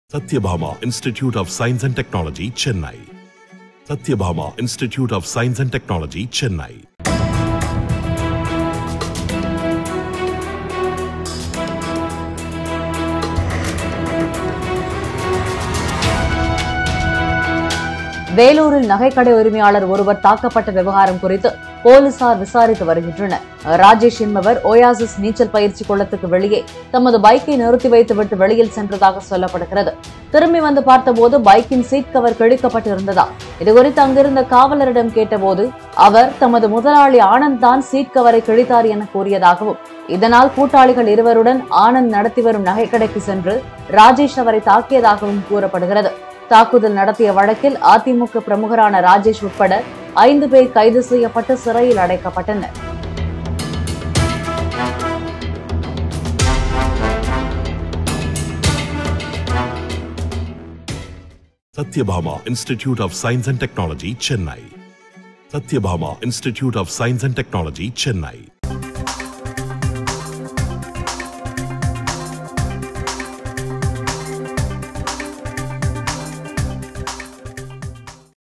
Satyabhama Institute of Science and Technology, Chennai. Satyabhama Institute of Science and Technology, Chennai. வேலூரில் நகைக்கடை உரிமையாளர் ஒருவர் தாக்கப்பட்ட விவகாரம் குறித்து போலீசார் விசாரித்து வருகின்றனர் ராஜேஷ் என்பவர் ஓயாசிஸ் நீச்சல் பயிற்சி குளத்துக்கு வெளியே தமது பைக்கை நிறுத்தி வைத்துவிட்டு வெளியில் சென்றதாக சொல்லப்படுகிறது திரும்பி வந்து பார்த்தபோது பைக்கின் சீட் கவர் கிழிக்கப்பட்டிருந்ததா இதுகுறித்து அங்கிருந்த காவலரிடம் கேட்டபோது அவர் தமது முதலாளி ஆனந்த் தான் சீட் கவரை கிழித்தார் என கூறியதாகவும் இதனால் கூட்டாளிகள் இருவருடன் ஆனந்த் நடத்தி வரும் நகைக்கடைக்கு சென்று ராஜேஷ் அவரை தாக்கியதாகவும் கூறப்படுகிறது தாக்குதல் நடத்திய வழக்கில் அதிமுக பிரமுகரான ராஜேஷ் உட்பட ஐந்து பேர் கைது செய்யப்பட்டு சிறையில் அடைக்கப்பட்டனர் Satyabhama Institute of Science and Technology, Chennai. Satyabhama Institute of Science and Technology, Chennai.